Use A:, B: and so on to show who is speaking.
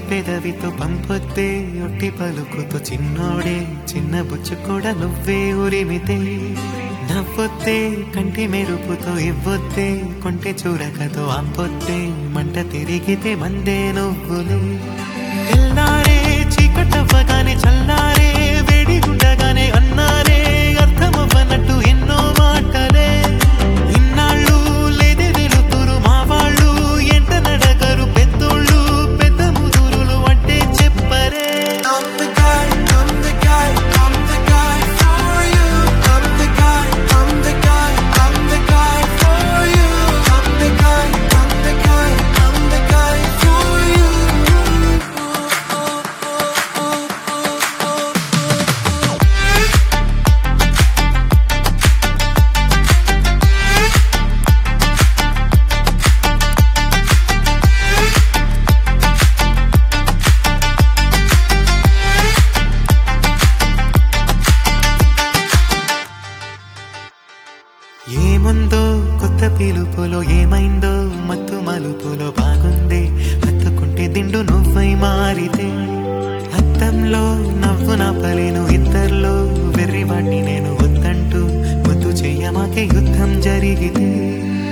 A: పెదవితో పంపొద్దే ఒట్టి పలుకుతో చిన్నోడే చిన్న బుచ్చు కూడా నువ్వే ఉరిమితే నవ్వొద్దే కంటి మెరుపుతో ఇవ్వొద్దే కొంటె చూరకతో ఆపొద్దే మంట తిరిగితే మందే నువ్వులే తెల్లారే చీకటవ్వగానే చల్లారే వేడిగుండగానే అన్నారే అర్థమవ్వనట్టు ఎన్నో మాటలే ఇన్నాళ్ళు లేదే వెలుతురు మా వాళ్ళు ఎంట నడగరు పెద్దోళ్ళు పెద్ద ముదురులు అంటే చెప్పరే
B: I'm the guy, I'm the guy, I'm the guy for you. I'm the guy, I'm the guy, I'm the guy for you. I'm the guy, I'm the guy, I'm the guy for you.
A: ఏముందో కొత్త పిలుపులో ఏమైందో మత్తు మలుపులో బాగుంది హత్తుకుంటే దిండు నువ్వై మారితే అద్దంలో నవ్వు నా పలేను ఇద్దర్లో వెర్రివాణ్ణి నేను వద్దంటూ ముద్దు చెయ్యమాకే యుద్ధం జరిగితే